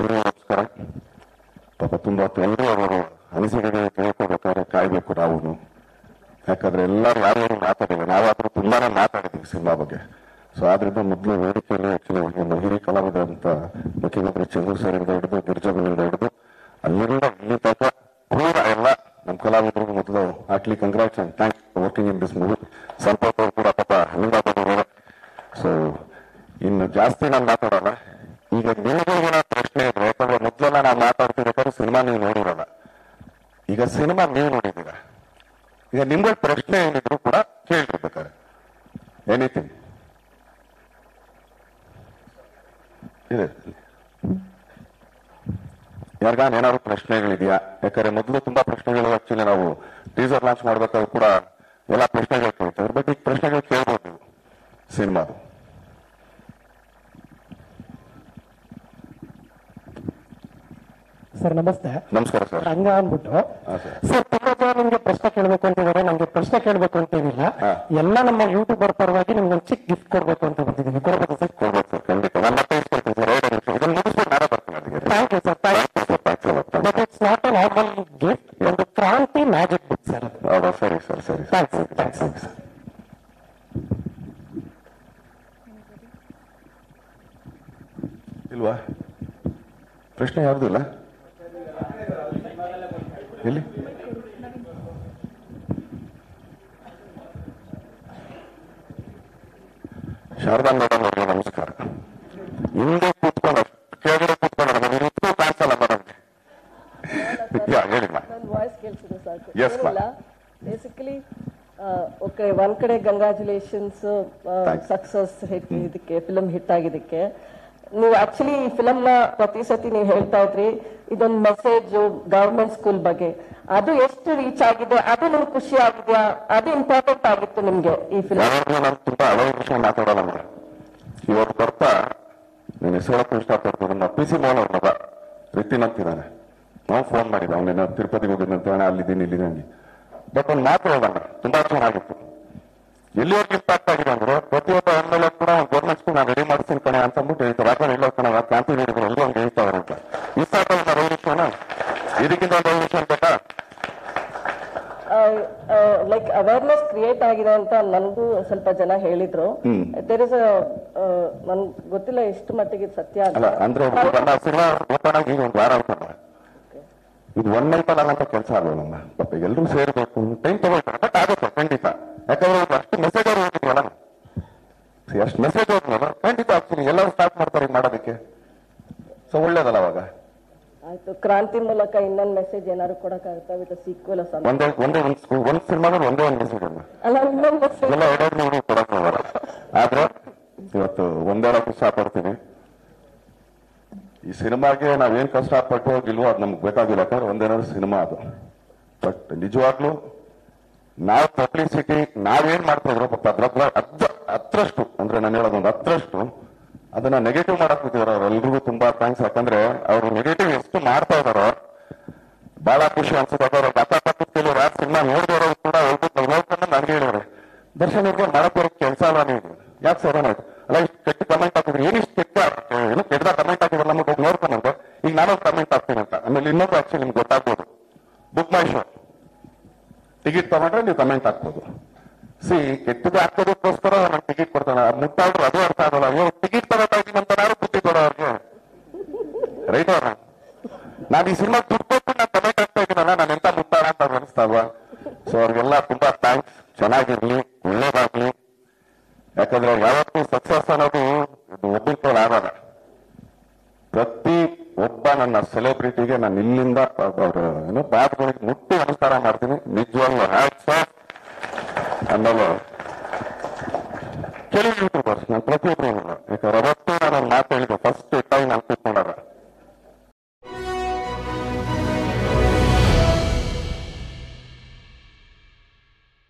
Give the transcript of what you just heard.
ಎಲ್ರಿಗೂ ನಮಸ್ಕಾರ ಪಾಪ ತುಂಬ ಎಲ್ಲರೂ ಅವರು ಅನಿಸಿಕೆಗೆ ಕೇಳ್ಕೋಬೇಕಾದ್ರೆ ಕಾಯ್ಬೇಕು ನಾವು ಯಾಕಂದ್ರೆ ಎಲ್ಲರೂ ಯಾರು ಯಾರು ಮಾತಾಡಿಲ್ಲ ನಾವಾದ್ರೂ ತುಂಬಾನೇ ಮಾತಾಡಿದ್ದೀವಿ ಸಿನಿಮಾ ಬಗ್ಗೆ ಸೊ ಆದ್ರಿಂದ ಮೊದಲು ವೇದಿಕೆಯಲ್ಲಿ ಆಕ್ಚುಲಿ ಒಂದು ಹಿರಿಯ ಕಲಾವಿದ ಅಂತ ಮುಖ್ಯಮಂತ್ರಿ ಚಂದ್ರು ಸರ್ ಇಂದ ಹಿಡಿದು ಗಿರಿಜಾಮನಿಂದ ಹಿಡಿದು ಅಲ್ಲಿಂದ ಇಲ್ಲಿ ತನಕ ಪೂರ ಎಲ್ಲ ನಮ್ಮ ಕಲಾವಿದರಿಗೆ ಮೊದಲು ಆಕ್ಲಿ congrats and thanks working in this movie ಸಂಪರ್ಕ ಅವ್ರು ಕೂಡ ಪಾಪ ಅಲ್ಲಿಂದ ಬಂದಿದ್ದಾರೆ ಸೊ ಇನ್ನು ಜಾಸ್ತಿ ನಾನು ಮಾತಾಡಲ್ಲ ಈಗ ನಿಮಗೂ ಏನೋ ಪ್ರಶ್ನೆ ಇದ್ರೆ ಯಾಕಂದ್ರೆ ಮೊದಲೆಲ್ಲ ನಾವು ಮಾತಾಡ್ತಿರ್ಬೇಕಾದ್ರೆ ಸಿನಿಮಾ ನೀವು ನೋಡಿರಲ್ಲ ಈಗ ಸಿನಿಮಾ ನೀವು ನೋಡಿದ್ದೀರಾ ಈಗ ನಿಮ್ಗೆ ಪ್ರಶ್ನೆ ಏನಿದ್ರು ಕೂಡ ಕೇಳಿರ್ಬೇಕಾರೆ ಎನಿಥಿಂಗ್ ಇದೆ ಯಾರಿಗಾನ ಏನಾದ್ರು ಪ್ರಶ್ನೆಗಳಿದೆಯಾ ಯಾಕಂದ್ರೆ ಮೊದಲು ತುಂಬಾ ಪ್ರಶ್ನೆಗಳು ಆಕ್ಚುಲಿ ನಾವು ಟೀಸರ್ ಲಾಂಚ್ ಮಾಡ್ಬೇಕಾದ್ರೆ ಕೂಡ ಎಲ್ಲ ಪ್ರಶ್ನೆಗಳು ಕೇಳ್ತಾರೆ ಬಟ್ ಈಗ ಪ್ರಶ್ನೆಗಳು ಕೇಳ್ಬೋದು ನೀವು ಸಿನಿಮಾದು ಸರ್ ನಮಸ್ತೆ ನಮಸ್ಕಾರ ಸರ್ ರಂಗ ಅಂದ್ಬಿಟ್ಟು ಹಾ, ಸರ್. ಸರ್ ತುಂಬಾ ಜನ ನಿಮ್ಗೆ ಪ್ರಶ್ನೆ ಕೇಳ್ಬೇಕು ಅಂತಿದ್ದಾರೆ ನಂಗೆ ಪ್ರಶ್ನೆ ಕೇಳ್ಬೇಕು ಅಂತ ಏನಿಲ್ಲ ಹಾ. ಎಲ್ಲ ನಮ್ಮ ಯೂಟ್ಯೂಬರ್ ಪರವಾಗಿ ನಿಮ್ಗೆ ಒಂದು ಚಿಕ್ಕ ಗಿಫ್ಟ್ ಕೊಡ್ಬೇಕು ಅಂತ ಬಂದಿದ್ದೀನಿ ಕೊಡ್ಬೋದು ಸರ್ ಕೊಡ್ಬೇಕು ಸರ್ ಖಂಡಿತ ನಾನು ಮತ್ತೆ ಇಸ್ಕೊಳ್ತೀನಿ ಸರ್ ಎರಡು ನಿಮಿಷ ಇದನ್ನು ಮುಗಿಸ್ಬಿಟ್ಟು ನಾಳೆ ಬರ್ತೀನಿ ಅಲ್ಲಿಗೆ thank you sir thank thank you sir thanks ಅಲ್ಲ but it's not a normal gift ಒಂದು ಕ್ರಾಂತಿ ಮ್ಯಾಜಿಕ್ ಬುಕ್ ಸರ್ ಅದು ಹೌದಾ ಸರಿ ಸರ್ ಸರಿ Thanks, thanks. ಥ್ಯಾಂಕ್ಸ್ ಇಲ್ವಾ ಪ್ರಶ್ನೆ ಯಾರ್ದು ಇಲ್ಲ ಎಲ್ಲಿ ಶಾರದಾ ಮೇಡಮ್ ಅವರಿಗೆ ನಮಸ್ಕಾರ ಹಿಂದೆ ಕೂತ್ಕೊಂಡು ಕೆಳಗಡೆ ಕೂತ್ಕೊಂಡು ನನಗೆ ಇಷ್ಟು ಕಾಣಿಸಲ್ಲ ಮೇಡಮ್ ನಿತ್ಯ ಹೇಳಿಮ್ಮ ನನ್ನ ವಾಯ್ಸ್ ಕೇಳಿಸಿದೆ ಸಾಕು Yes, ma'am. ಏನಿಲ್ಲ ಬೇಸಿಕಲಿ ಓಕೆ ಒಂದ್ ಕಡೆ ಕಂಗ್ರ್ಯಾಚುಲೇಷನ್ಸ್ Thanks. ಸಕ್ಸಸ್ ಹಿಟ್ ಇದಕ್ಕೆ ಫಿಲಮ್ ಹಿಟ್ ಆಗಿದ್ದಕ್ಕೆ ನೀವು ಆಕ್ಚುಲಿ ಈ ಫಿಲಮ್ ನ ಪ್ರತಿ ಸತಿ ನೀವು ಹೇಳ್ತಾ ಇದ್ರಿ ಇದೊಂದು ಮೆಸೇಜ್ ಗವರ್ಮೆಂಟ್ ಸ್ಕೂಲ್ ಬಗ್ಗೆ ಅದು ಎಷ್ಟು ರೀಚ್ ಆಗಿದೆ ಅದು ನಿಮ್ಗೆ ಖುಷಿ ಆಗಿದೆಯಾ ಅದು ಇಂಪಾರ್ಟೆಂಟ್ ಆಗಿತ್ತು ನಿಮ್ಗೆ ಈ ಫಿಲಮ್ ಯಾವಾಗಲೂ ನಾನು ತುಂಬಾ ಹಲವು ವಿಷಯ ಮಾತಾಡೋಲ್ಲ ಮೇಡಮ್ ಇವತ್ತು ಬರ್ತಾ నేను ಹೇಳಕ್ಕೂ ಇಷ್ಟಪಡ್ತೀನಿ ನಮ್ಮ ಪಿ ಸಿ ಮೋಹನ್ ಅವ್ರ ಮಗ ರಿತಿನ್ ಅಂತಿದ್ದಾನೆ ನಾವು ಫೋನ್ ಮಾಡಿದ್ದೆ ಅವನೇನೋ ತಿರುಪತಿಗೆ ಹೋಗಿದ್ದಂತ ಅಣ್ಣ ಅಲ್ಲಿದ್ದೀನಿ ಇಲ್ಲಿದ್ದೀನಿ ಬಟ್ ಒಂದು ಮಾತು ಹೇಳ್ದಣ್ಣ ತುಂಬಾ ಚೆನ್ನಾಗಿತ್ತು ಎಲ್ಲಿವರೆಗೆ ಇಂಪ್ಯಾಕ್ಟ್ ಆಗಿದೆ ಅಂದ್ರೆ ಪ್ರತಿಯೊಬ್ಬ ಎಮ್ ಎಲ್ ಎ ಕೂಡ ಒಂದು ಗೌರ್ಮೆಂಟ್ ಸ್ಕೂಲ್ ನಾನು ರೆಡಿ ಮಾಡ್ತೀನಿ ಕಣೆ ಅಂತ ಅಂದ್ಬಿಟ್ಟು ಹೇಳ್ತಾರೆ ರಾಜ ಇಲ್ಲ ಕಣ ಕ್ರಾಂತಿ ನೀಡಿದ್ರು ಎಲ್ಲರೂ ಹಂಗೆ ಹೇಳ್ತಾರೆ ಅಂತ ಇಷ್ಟ ಆಗ್ತದೆ ರೆವಲ್ಯೂಷನ್ ಇದಕ್ಕಿಂತ ಒಂದು ರೆವಲ್ಯೂಷನ್ ಬೇಕಾ ಲೈಕ್ ಅವೇರ್ನೆಸ್ ಕ್ರಿಯೇಟ್ ಆಗಿದೆ ಅಂತ ನನಗೂ ಸ್ವಲ್ಪ ಜನ ಹೇಳಿದ್ರು ದೇರ್ ಇಸ್ ನನ್ ಗೊತ್ತಿಲ್ಲ ಎಷ್ಟು ಮಟ್ಟಿಗೆ ಇದು ಸತ್ಯ ಅಲ್ಲ ಅಂತ ಅಂದ್ರೆ ಒಬ್ರು ಬಂದ ಸಿನಿಮಾ ಓಪನ್ ಆಗಿ ಈಗ ಒಂದು ವಾರ ಆಯ್ತಲ್ಲ ಇದು ಒನ್ ನೈಟ್ ಅಲ್ಲ ಅಂತ ಕೆಲಸ ಆಗಲ್ಲ ನಮ್ಮ ಪಾಪ ಎಲ್ಲರೂ ಸೇರ್ಬೇಕು ಟೈಮ್ ತಗೊಳ್ತಾರೆ ಬಟ್ ಆಗುತ್ತೆ ಖಂಡಿತ ಯಾಕಂದ್ರೆ ಅವ್ರು ಅಷ್ಟು ಮೆಸೇಜ್ ಅವ್ರು ಹೋಗಿದ್ವಲ್ಲ ಅಷ್ಟು ಮೆಸೇಜ್ ಹೋದ್ನಲ್ಲ ಖಂಡಿತ ಆಗ್ತೀನಿ ಎಲ್ಲರೂ ಸ್ಟಾರ್ಟ್ ಮಾಡ್ತಾರೆ ಈಗ ಮಾಡೋದಕ್ಕೆ ಸೊ ಒಳ್ಳೇದಲ್ಲ ಅವಾಗ ಆಯ್ತು ಕ್ರಾಂತಿ ಮೂಲಕ ಇನ್ನೊಂದು ಮೆಸೇಜ್ ಏನಾದ್ರು ಕೊಡಕ್ಕಾಗುತ್ತಾ ವಿತ್ ಸೀಕ್ವಲ್ ಒಂದೇ ಒಂದೇ ಒಂದು ಸ್ಕೂಲ್ ಒಂದು ಸಿನಿಮಾದಲ್ಲಿ ಒಂದೇ ಒಂದು ಮೆಸೇಜ್ ಅಲ್ಲ ಅಲ್ಲ ಇನ್ನೊಂದು ಮೆಸೇಜ್ ಎಲ್ಲ ಎರಡೆರಡು ಮೂರು ಕೊಡಕ್ ಹೋಗಲ್ಲ ಆದ್ರೆ ಇವತ್ತು ಒಂದೇಳಕ್ಕೆ ಇಷ್ಟಪಡ್ತೀನಿ ಈ ಸಿನಿಮಾಗೆ ನಾವೇನ್ ಕಷ್ಟಪಟ್ಟು ಹೋಗಿಲ್ವೋ ಅದು ನಮ್ಗೆ ಬೇಕಾಗಿಲ್ಲ ಯಾಕಂದ್ರೆ ಒಂದೇನಾದ್ರು ಸಿನಿಮಾ ಅದು ಬಟ್ ನಿಜವಾಗ್ಲೂ ನಾವು ಪಬ್ಲಿಸಿಟಿ ನಾವೇನ್ ಮಾಡ್ತಾ ಇದ್ರು ಪಾಪ ಅದ್ರ ಅದ್ರ ಹತ್ರಷ್ಟು ಅಂದ್ರೆ ನಾನು ಹೇಳೋದು ಒಂದು ಹತ್ರಷ್ಟು ಅದನ್ನ ನೆಗೆಟಿವ್ ಮಾಡಕ್ ಕೂತಿದಾರೆ ಅವ್ರೆಲ್ರಿಗೂ ತುಂಬಾ ಥ್ಯಾಂಕ್ಸ್ ಯಾಕಂದ್ರೆ ಅವರು ನೆಗೆಟಿವ್ ಎಷ್ಟು ಮಾಡ್ತಾ ಇದಾರೋ ಬಹಳ ಖುಷಿ ಅನ್ಸುತ್ತೆ ಅವ್ರ ಅಕ್ಕಪಕ್ಕದ ಕೆಲವರು ಆ ಸಿನಿಮಾ ನೋಡಿದವರು ಕೂಡ ಹೇಳ್ಬಿಟ್ಟು ನಾವು ನೋಡ್ಕೊಂಡು ನನಗೆ ಹೇಳಿದ್ರೆ ದರ್ಶನ್ ಅವ್ರಿಗೆ ಮಾಡಕ್ ಬರೋ ಕೆಲಸ ಅಲ್ಲ ನೀವು ಯಾಕೆ ಸರ್ ಏನಾಯ್ತು ಅಲ್ಲ ಇಷ್ಟು ಕೆಟ್ಟ ಕಮೆಂಟ್ ಹಾಕಿದ್ರಿ ಏನಿಷ್ಟು ಕೆಟ್ಟ ಏನು ಕೆಟ್ಟದ ಕಮೆಂಟ್ ಹಾಕಿದ್ರೆ ನಮಗೆ ಹೋಗಿ ನೋಡ್ಕೊಂಡಂತೆ ಈಗ ನಾನು ಕಮೆಂಟ್ ಹಾಕ್ತೀನಿ ಅಂತ ಆಮೇಲೆ ಇನ್ನೊಂದು ಆಕ್ಚುಲಿ ನಿಮ್ಗೆ ಗೊತ್ತಾಗ್ಬೋದು ಬುಕ್ ಮೈ ಶೋ ಟಿಕೆಟ್ ತಗೊಂಡ್ರೆ ನೀವು ಕಮೆಂಟ್ ಹಾಕ್ಬೋದು ಸಿ ಕೆಟ್ಟದ್ದು ಹಾಕೋದಕ್ಕೋಸ್ಕರ ನಾನು ಟಿಕೆಟ್ ಕೊಡ್ತಾನೆ ಮುಟ್ಟಾಡ್ರು ಅದು ಅರ್ಥ ಆಗಲ್ಲ ಅಯ್ಯೋ ಟಿಕೆಟ್ ತಗೋತಾ ಇದೀನಿ ಅಂತ ಯಾರು ಬುದ್ಧಿ ಕೊಡೋ ಅವ್ರಿಗೆ ರೈಟ್ ಅವ್ರ ನಾನು ಈ ಸಿನಿಮಾ ದುಡ್ಡು ಕೊಟ್ಟು ನಾನು ಕಮೆಂಟ್ ಆಗ್ತಾ ಇದ್ದೀನಲ್ಲ ನಾನು ಎಂತ ಮುಟ್ಟಾಡ ಅಂತ ಅನಿಸ್ತಾ ಅಲ್ವಾ ಸೊ ಅವ್ರಿಗೆಲ್ಲ ತುಂಬಾ ಥ್ಯಾಂಕ್ಸ್ ಚೆನ್ನಾಗಿರ್ಲಿ ಒಳ್ಳೇದಾಗ್ಲಿ ಯಾಕಂದ್ರೆ ಯಾವತ್ತೂ ಸಕ್ಸಸ್ ಅನ್ನೋದು ಇದು ಒಬ್ಬನ ಕೈಲಿ ಆಗಲ್ಲ ಪ್ರತಿ ಒಬ್ಬ ನನ್ನ ಸೆಲೆಬ್ರಿಟಿಗೆ ನಾನು ಇಲ್ಲಿಂದ ಅವ್ರ ಏನೋ ಪಾದಗಳಿಗೆ ಮುಟ್ಟಿ ನಮಸ್ಕಾರ ಮಾಡ್ತೀನಿ ನಿಜವಾಗ್ಲೂ ಹ್ಯಾಟ್ಸ್ ಆಫ್ ಆಮೇಲೆ ಕೆಲವು ಯೂಟ್ಯೂಬರ್ಸ್ ನಾನು ಪ್ರತಿಯೊಬ್ಬರು ಯಾಕಂದ್ರೆ ಅವತ್ತು